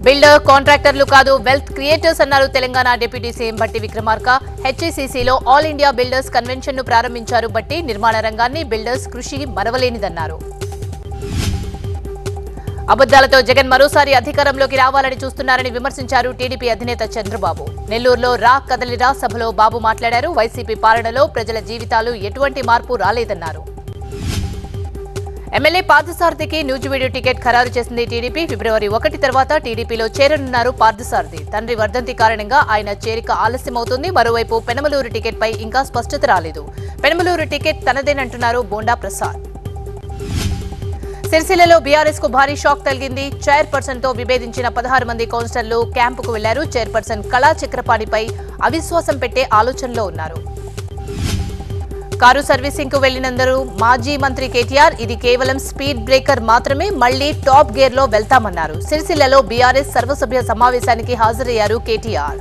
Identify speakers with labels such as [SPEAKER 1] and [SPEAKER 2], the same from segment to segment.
[SPEAKER 1] builder కాంట్రాక్టర్లు కాదు wealth creators అన్నారు తెలంగాణ డిప్యూటీ సీఎం బట్టి విక్రమార్క హెచ్ఈసీసీలో ఆల్ ఇండియా బిల్డర్స్ కన్వెన్షన్ ను ప్రారంభించారు బట్టి నిర్మాణ రంగాన్ని బిల్డర్స్ కృషి మరవలేనిదన్నారు అబద్దాలతో జగన్ మరోసారి అధికారంలోకి రావాలని చూస్తున్నారని విమర్శించారు టీడీపీ అధినేత చంద్రబాబు నెల్లూరులో రా కదలిరా సభలో బాబు మాట్లాడారు వైసీపీ పాలనలో ప్రజల జీవితాలు ఎటువంటి మార్పు రాలేదన్నారు ఎమ్మెల్యే పార్థసారథికి నూజివీడు టికెట్ ఖరారు చేసింది టీడీపీ ఫిబ్రవరి ఒకటి తర్వాత టీడీపీలో చేరనున్నారు పార్థసారథి తండ్రి వర్ధంతి కారణంగా ఆయన చేరిక ఆలస్యమవుతుంది మరోవైపు పెనమలూరు టికెట్పై ఇంకా స్పష్టత రాలేదు పెనమలూరు టికెట్ తనదేనంటున్నారు బోండా ప్రసాద్ సిరిసిల్లలో బీఆర్ఎస్ కు భారీ షాక్ తగిలింది చైర్పర్సన్ తో విభేదించిన పదహారు మంది కౌన్సిలర్లు క్యాంపుకు వెళ్లారు చైర్పర్సన్ కళా చక్రపాణిపై అవిశ్వాసం పెట్టే ఆలోచనలో ఉన్నారు కారు సర్వీసింగ్ కు వెళ్లినందరూ మాజీ మంత్రి కేటీఆర్ ఇది కేవలం స్పీడ్ బ్రేకర్ మాత్రమే మళ్లీ టాప్ గేర్ లో వెళ్తామన్నారు సిరిసిల్లలో బీఆర్ఎస్ సర్వసభ్య సమావేశానికి హాజరయ్యారు కేటీఆర్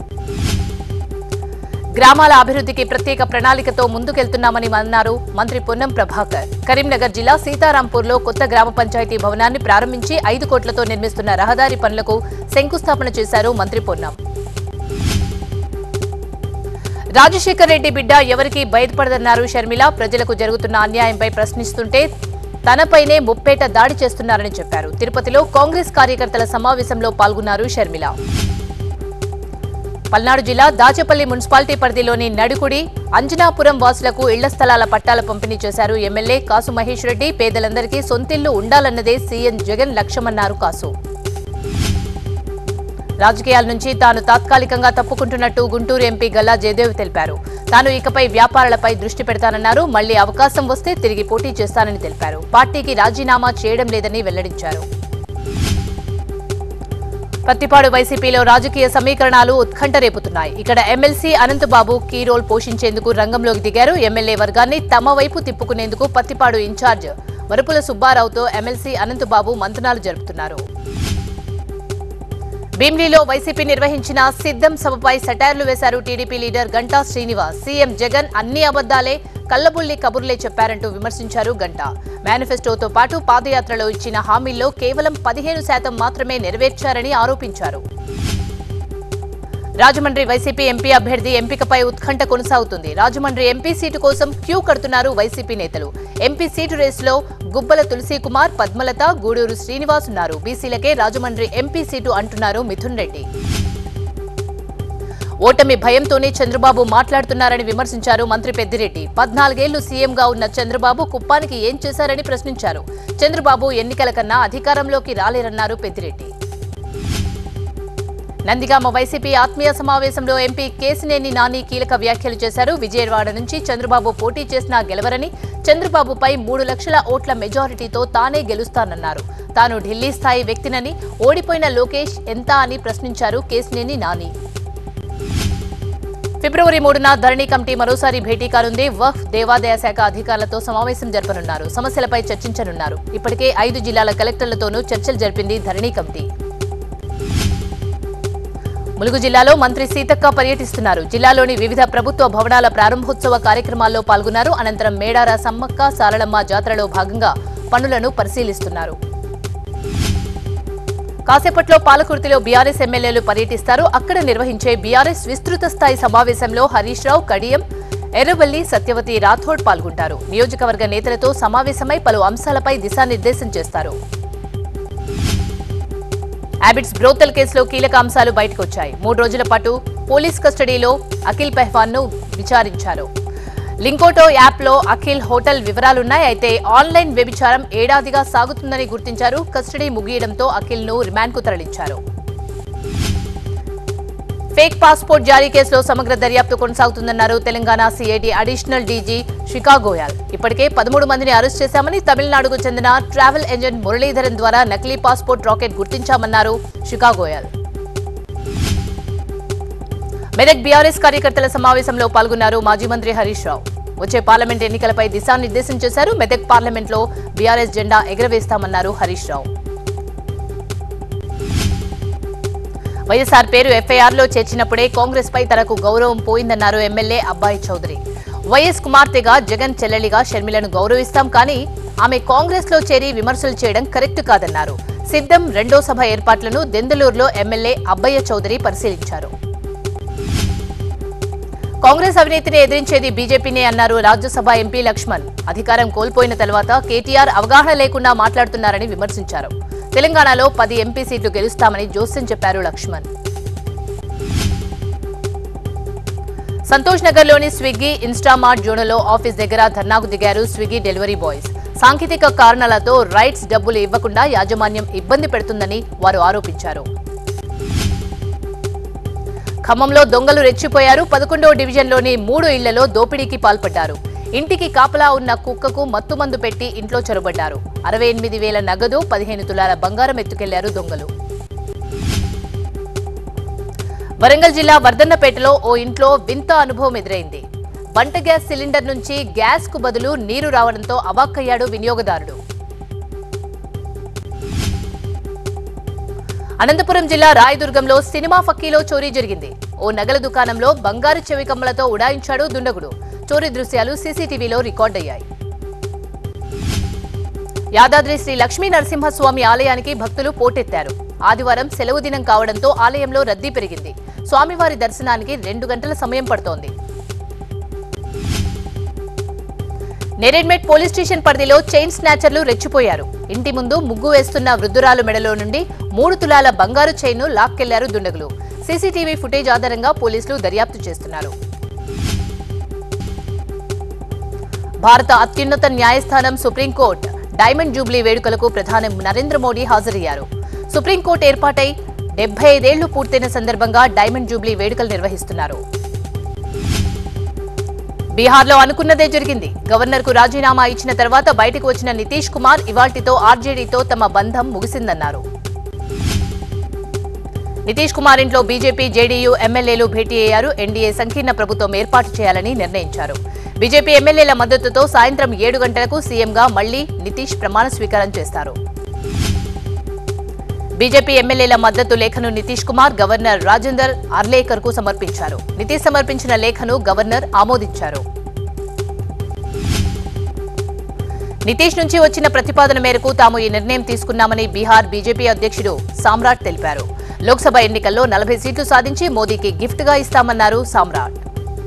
[SPEAKER 1] గ్రామాల అభివృద్ధికి ప్రత్యేక ప్రణాళికతో ముందుకెళ్తున్నామని అన్నారు మంత్రి పొన్నం ప్రభాకర్ కరీంనగర్ జిల్లా సీతారాంపూర్లో కొత్త గ్రామ పంచాయతీ భవనాన్ని ప్రారంభించి ఐదు కోట్లతో నిర్మిస్తున్న రహదారి పనులకు శంకుస్థాపన చేశారు మంత్రి పొన్నం రాజశేఖర్ రెడ్డి బిడ్డ ఎవరికీ బయటపడదన్నారు షర్మిల ప్రజలకు జరుగుతున్న అన్యాయంపై ప్రశ్నిస్తుంటే తనపైనే ముప్పేట దాడి చేస్తున్నారని చెప్పారు తిరుపతిలో కాంగ్రెస్ కార్యకర్తల సమావేశంలో పాల్గొన్నారు షర్మిల పల్నాడు జిల్లా దాచపల్లి మున్సిపాలిటీ పరిధిలోని నడుకుడి అంజనాపురం వాసులకు ఇళ్ల స్థలాల పట్టాల పంపిణీ చేశారు ఎమ్మెల్యే కాసు మహేష్ రెడ్డి పేదలందరికీ సొంతిల్లు ఉండాలన్నదే సీఎం జగన్ లక్ష్యమన్నారు కాసు రాజకీయాల నుంచి తాను తాత్కాలికంగా తప్పుకుంటున్నట్టు గుంటూరు ఎంపీ గల్లా జయదేవ్ తెలిపారు తాను ఇకపై వ్యాపారాలపై దృష్టి పెడతానన్నారు మళ్లీ అవకాశం వస్తే తిరిగి పోటీ చేస్తానని తెలిపారు పార్టీకి రాజీనామా చేయడం లేదని వెల్లడించారు పత్తిపాడు వైసీపీలో రాజకీయ సమీకరణాలు ఉత్కంఠ రేపుతున్నాయి ఇక్కడ ఎమ్మెల్సీ అనంతబాబు కీ రోల్ పోషించేందుకు రంగంలోకి దిగారు ఎమ్మెల్యే వర్గాన్ని తమ వైపు తిప్పుకునేందుకు పత్తిపాడు ఇన్ఛార్జ్ వరుపుల సుబ్బారావుతో ఎమ్మెల్సీ అనంతబాబు మంతనాలు జరుపుతున్నారు భీమ్లీలో వైసీపీ నిర్వహించిన సిద్ధం సభపై సెటైర్లు వేశారు TDP leader Ganta Srinivas CM Jagan అన్ని అబద్దాలే కల్లబుల్లి కబుర్లే చెప్పారంటూ విమర్శించారు గంటా మేనిఫెస్టోతో పాటు పాదయాత్రలో ఇచ్చిన హామీల్లో కేవలం పదిహేను శాతం మాత్రమే నెరవేర్చారని ఆరోపించారు రాజమండ్రి వైసీపీ ఎంపీ అభ్యర్థి ఎంపికపై ఉత్కంఠ కొనసాగుతుంది రాజమండ్రి ఎంపీ సీటు కోసం క్యూ కడుతున్నారు వైసీపీ నేతలు ఎంపీ సీటు రేసులో గుబ్బల తులసి కుమార్ పద్మలత గూడూరు శ్రీనివాస్ ఉన్నారు బీసీలకే రాజమండ్రి ఎంపీ సీటు అంటున్నారు మిథున్ రెడ్డి ఓటమి భయంతోనే చంద్రబాబు మాట్లాడుతున్నారని విమర్శించారు మంత్రి పెద్దిరెడ్డి పద్నాలుగేళ్లు సీఎంగా ఉన్న చంద్రబాబు కుప్పానికి ఏం చేశారని ప్రశ్నించారు చంద్రబాబు ఎన్నికల కన్నా అధికారంలోకి రాలేరన్నారు పెద్దిరెడ్డి నందిగామ వైసీపీ ఆత్మీయ సమావేశంలో ఎంపీ కేసినేని నాని కీలక వ్యాఖ్యలు చేశారు విజయవాడ నుంచి చంద్రబాబు పోటీ చేసినా గెలవరని చంద్రబాబుపై మూడు లక్షల ఓట్ల మెజారిటీతో తానే గెలుస్తానన్నారు తాను ఢిల్లీ స్థాయి వ్యక్తినని ఓడిపోయిన లోకేష్ ఎంత అని ప్రశ్నించారు కేసినేని నాని ఫిబ్రవరి మూడున ధరణి కమిటీ మరోసారి భేటీ కానుంది వఫ్ దేవాదాయ శాఖ అధికారులతో సమావేశం జరపనున్నారు సమస్యలపై చర్చించనున్నారు ఇప్పటికే ఐదు జిల్లాల కలెక్టర్లతోనూ చర్చలు జరిపింది ధరణి కమిటీ ములుగు జిల్లాలో మంత్రి సీతక్క పర్యటిస్తున్నారు జిల్లాలోని వివిధ ప్రభుత్వ భవనాల ప్రారంభోత్సవ కార్యక్రమాల్లో పాల్గొన్నారు అనంతరం మేడార సమ్మక్క సారళమ్మ జాతరలో భాగంగా పనులను పరిశీలిస్తున్నారు కాసేపట్లో పాలకుర్తిలో బీఆర్ఎస్ ఎమ్మెల్యేలు పర్యటిస్తారు అక్కడ నిర్వహించే బీఆర్ఎస్ విస్తృత స్థాయి సమావేశంలో హరీష్ రావు కడియం ఎర్రవల్లి సత్యవతి రాథోడ్ పాల్గొంటారు నియోజకవర్గ నేతలతో సమావేశమై పలు అంశాలపై దిశానిర్దేశం చేస్తారు హ్యాబిట్స్ బ్రోతల్ కేసులో కీలక అంశాలు బయటకు వచ్చాయి మూడు రోజుల పాటు పోలీస్ కస్టడీలో అఖిల్ పెహ్వాన్ ను విచారించారు లింకోటో యాప్ లో అఖిల్ హోటల్ వివరాలున్నాయి అయితే ఆన్లైన్ వ్యభిచారం ఏడాదిగా సాగుతుందని గుర్తించారు కస్టడీ ముగియడంతో అఖిల్ ను రిమాండ్ కు తరలించారు ఫేక్ పాస్పోర్ట్ జారీ కేసులో సమగ్ర దర్యాప్తు కొనసాగుతుందన్నారు Telangana CID additional DG Shikha Goel ఇప్పటికే పదమూడు మందిని అరెస్ట్ చేశామని తమిళనాడుకు చెందిన ట్రావెల్ ఏజెంట్ మురళీధరన్ ద్వారా నకిలీ పాస్పోర్ట్ రాకెట్ గుర్తించామన్నారు షికా గోయల్ మెదక్ బీఆర్ఎస్ కార్యకర్తల సమావేశంలో పాల్గొన్నారు మాజీ మంత్రి హరీష్ రావు వచ్చే పార్లమెంట్ ఎన్నికలపై దిశానిర్దేశం చేశారు మెదక్ పార్లమెంట్లో బీఆర్ఎస్ జెండా ఎగరవేస్తామన్నారు హరీష్ రావు వైఎస్ఆర్ పేరు ఎఫ్ఐఆర్లో చేర్చినప్పుడే కాంగ్రెస్ పై తనకు గౌరవం పోయిందన్నారు ఎమ్మెల్యే అబ్బాయి చౌదరి వైఎస్ కుమార్తెగా జగన్ చెల్లెలిగా షర్మిలను గౌరవిస్తాం కానీ ఆమె కాంగ్రెస్ లో చేరి విమర్శలు చేయడం కరెక్ట్ కాదన్నారు సిద్ధం రెండో సభ ఏర్పాట్లను దెందులూరులో ఎమ్మెల్యే అబ్బయ్య చౌదరి పరిశీలించారు కాంగ్రెస్ అవినీతిని ఎదిరించేది బీజేపీనే అన్నారు రాజ్యసభ ఎంపీ లక్ష్మణ్ అధికారం కోల్పోయిన తర్వాత కేటీఆర్ అవగాహన లేకుండా మాట్లాడుతున్నారని విమర్శించారు తెలంగాణలో పది ఎంపీ సీట్లు గెలుస్తామని జోస్యం చెప్పారు లక్ష్మణ్ సంతోష్ నగర్ లోని స్విగ్గీ ఇన్స్టామార్ట్ జోనులో ఆఫీస్ దగ్గర ధర్నాకు దిగారు స్విగ్గీ డెలివరీ బాయ్స్ సాంకేతిక కారణాలతో రైట్స్ డబ్బులు ఇవ్వకుండా యాజమాన్యం ఇబ్బంది పెడుతుందని వారు ఆరోపించారు ఖమ్మంలో దొంగలు రెచ్చిపోయారు పదకొండవ డివిజన్లోని మూడు ఇళ్లలో దోపిడీకి పాల్పడ్డారు ఇంటికి కాపలా ఉన్న కుక్కకు మత్తుమందు పెట్టి ఇంట్లో చొరబడ్డారు అరవై ఎనిమిది వేల నగదు పదిహేను తులాల బంగారం ఎత్తుకెళ్లారు దొంగలు వరంగల్ జిల్లా వర్ధన్నపేటలో ఓ ఇంట్లో వింత అనుభవం ఎదురైంది వంట గ్యాస్ సిలిండర్ నుంచి గ్యాస్ కు బదులు నీరు రావడంతో అవాక్కయ్యాడు వినియోగదారుడు అనంతపురం జిల్లా రాయదుర్గంలో సినిమా ఫక్కీలో చోరీ జరిగింది ఓ నగల దుకాణంలో బంగారు చెవి కమ్మలతో ఉడాయించాడు దుండగుడు చోరీ దృశ్యాలు సీసీటీవీలో రికార్డయ్యాయి యాదాద్రి శ్రీ లక్ష్మీ నరసింహస్వామి ఆలయానికి భక్తులు పోటెత్తారు ఆదివారం సెలవు దినం కావడంతో ఆలయంలో రద్దీ పెరిగింది స్వామివారి దర్శనానికి రెండు గంటల సమయం పడుతోంది నేరేడ్మెట్ పోలీస్ స్టేషన్ పరిధిలో చైన్ స్నాచర్లు రెచ్చిపోయారు ఇంటి ముందు ముగ్గు వేస్తున్న వృద్ధురాలు మెడలో నుండి మూడు తులాల బంగారు చైన్ను లాక్కెళ్లారు దుండగులు సీసీటీవీ ఫుటేజ్ ఆధారంగా పోలీసులు దర్యాప్తు చేస్తున్నారు భారత అత్యున్నత న్యాయస్థానం సుప్రీంకోర్టు డైమండ్ జూబ్లీ వేడుకలకు ప్రధాని నరేంద్ర మోడీ హాజరయ్యారు సుప్రీంకోర్టు ఏర్పాటై డెబ్బై ఐదేళ్లు పూర్తయిన సందర్భంగా డైమండ్ జూబ్లీ వేడుకలు నిర్వహిస్తున్నారు బీహార్లో అనుకున్నదే జరిగింది గవర్నర్కు రాజీనామా ఇచ్చిన తర్వాత బయటకు వచ్చిన నితీష్ కుమార్ ఇవాల్టితో ఆర్జేడీతో తమ బంధం ముగిసిందన్నారు నితీష్ కుమార్ ఇంట్లో బీజేపీ జేడీయూ ఎమ్మెల్యేలు భేటీ అయ్యారు ఎన్డీఏ సంకీర్ణ ప్రభుత్వం ఏర్పాటు చేయాలని నిర్ణయించారు బీజేపీ ఎమ్మెల్యేల మద్దతుతో సాయంత్రం ఏడు గంటలకు సీఎంగా మళ్లీ నితీష్ ప్రమాణ స్వీకారం చేస్తారు బీజేపీ ఎమ్మెల్యేల మద్దతు లేఖను నితీష్ కుమార్ గవర్నర్ రాజేందర్ అర్లేకర్ కు సమర్పించారు నితీష్ సమర్పించిన లేఖను గవర్నర్ ఆమోదించారు నితీష్ నుంచి వచ్చిన ప్రతిపాదన మేరకు తాము ఈ నిర్ణయం తీసుకున్నామని బీహార్ బీజేపీ అధ్యక్షుడు సామ్రాట్ తెలిపారు లోక్సభ ఎన్నికల్లో నలభై సీట్లు సాధించి మోదీకి గిఫ్ట్ గా ఇస్తామన్నారు సామ్రాట్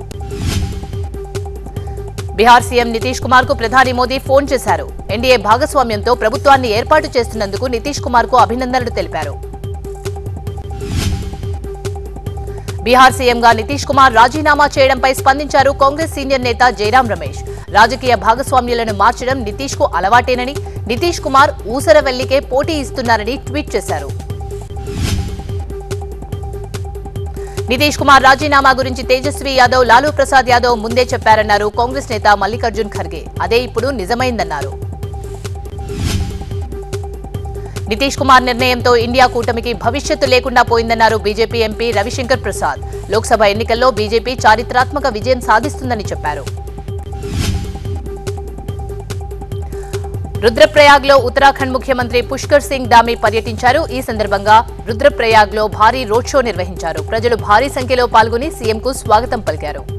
[SPEAKER 1] బీహార్ సీఎం నితీష్ కుమార్ కు ప్రధాని మోదీ ఫోన్ చేశారు ఎన్డీఏ భాగస్వామ్యంతో ప్రభుత్వాన్ని ఏర్పాటు చేస్తున్నందుకు నితీష్ కుమార్ కు అభినందనలు తెలిపారు బీహార్ సీఎంగా నితీష్ కుమార్ రాజీనామా చేయడంపై స్పందించారు కాంగ్రెస్ సీనియర్ నేత జైరాం రమేష్ రాజకీయ భాగస్వామ్యులను మార్చడం నితీష్ కు అలవాటేనని నితీష్ కుమార్ ఊసరవెల్లికే పోటీ ఇస్తున్నారని ట్వీట్ చేశారు నితీష్ కుమార్ రాజీనామా గురించి తేజస్వి యాదవ్ లాలూ ప్రసాద్ యాదవ్ ముందే చెప్పారన్నారు కాంగ్రెస్ నేత మల్లికార్జున్ ఖర్గే అదే ఇప్పుడు నిజమైందన్నారు నితీష్ కుమార్ నిర్ణయంతో ఇండియా కూటమికి భవిష్యత్తు లేకుండా పోయిందన్నారు బీజేపీ ఎంపీ రవిశంకర్ ప్రసాద్ లోక్సభ ఎన్నికల్లో బీజేపీ చారిత్రాత్మక విజయం సాధిస్తుందని చెప్పారు రుద్రప్రయాగ్లో ఉత్తరాఖండ్ ముఖ్యమంత్రి పుష్కర్ సింగ్ దామి పర్యటించారు ఈ సందర్భంగా రుద్రప్రయాగ్లో భారీ రోడ్ షో నిర్వహించారు ప్రజలు భారీ సంఖ్యలో పాల్గొని సీఎంకు స్వాగతం పలికారు